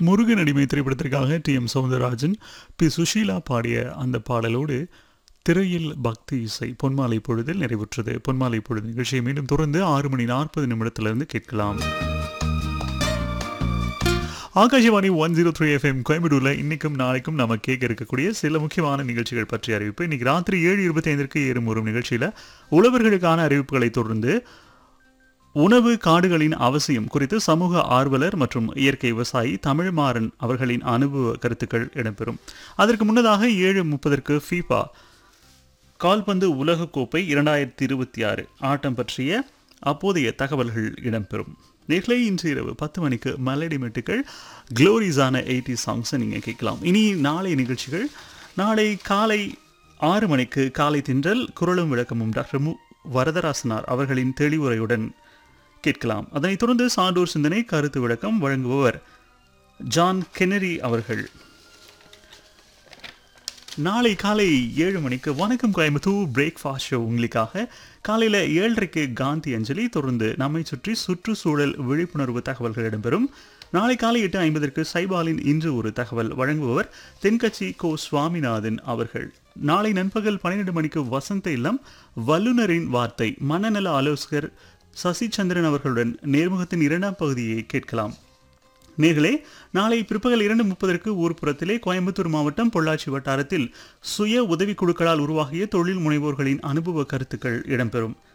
முருகன் அடிமை திரைப்படத்திற்காக T M Soundararajan P Susheela பாடிய அந்த பாடலோடு திரையில் பக்தி இசை பொன்மாலை பொழுதில் நிறைவுற்றது பொன்மாலை பொழுது நிகழ்ச்சியை மீண்டும் தொடர்ந்து ஆறு மணி நாற்பது நிமிடத்திலிருந்து கேட்கலாம் Akashvani one zero three FM கோயம்புத்தூரில் இன்னைக்கும் நாளைக்கும் நம்ம கேட்க இருக்கக்கூடிய சில முக்கியமான நிகழ்ச்சிகள் பற்றிய அறிவிப்பு இன்னைக்கு ராத்திரி ஏழு இருபத்தி ஐந்திற்கு ஏறும் ஒரு நிகழ்ச்சியில் உழவர்களுக்கான அறிவிப்புகளை தொடர்ந்து உணவு காடுகளின் அவசியம் குறித்து சமூக ஆர்வலர் மற்றும் இயற்கை விவசாயி தமிழ்மாறன் அவர்களின் அனுபவ கருத்துக்கள் இடம்பெறும் அதற்கு முன்னதாக ஏழு முப்பதற்கு ஃபீபா கால்பந்து உலகக்கோப்பை இரண்டாயிரத்தி இருபத்தி ஆறு ஆட்டம் பற்றிய அப்போதைய தகவல்கள் இடம்பெறும் நேர்களை இன்று இரவு பத்து மணிக்கு மெலடி மெட்டுக்கள் க்ளோரிஸான எயிட்டி சாங்ஸை நீங்கள் கேட்கலாம் இனி நாளை நிகழ்ச்சிகள் நாளை காலை ஆறு மணிக்கு காலை தின்றல் குரலும் விளக்கமும் டாக்டர் மு வரதராசனார் அவர்களின் தெளிவுரையுடன் கேட்கலாம் அதனைத் தொடர்ந்து சான்றோர் சிந்தனை கருத்து விளக்கம் வழங்குபவர் ஜான் கென்னரி அவர்கள் நாளை காலை ஏழு மணிக்கு வணக்கம் கோயம்புத்தூர் பிரேக்ஃபாஸ்ட் ஷோ உங்களுக்காக காலையில் ஏழரைக்கு காந்தி அஞ்சலி தொடர்ந்து நம்மை சுற்றி சுற்றுச்சூழல் விழிப்புணர்வு தகவல்கள் இடம்பெறும் நாளை காலை எட்டு ஐம்பதற்கு சைபாலின் இன்று ஒரு தகவல் வழங்குபவர் தென்கட்சி கோ சுவாமிநாதன் அவர்கள் நாளை நண்பகல் பன்னிரண்டு மணிக்கு வசந்த இல்லம் வல்லுநரின் வார்த்தை மனநல ஆலோசகர் சசி சந்திரன் அவர்களுடன் நேர்முகத்தின் இரண்டாம் பகுதியை கேட்கலாம் நேர்களே நாளை பிற்பகல் இரண்டு முப்பதற்கு ஊர்ப்புறத்திலே கோயம்புத்தூர் மாவட்டம் பொள்ளாச்சி வட்டாரத்தில் சுய உதவிக்குழுக்களால் உருவாகிய தொழில் முனைவோர்களின் அனுபவ கருத்துக்கள் இடம்பெறும்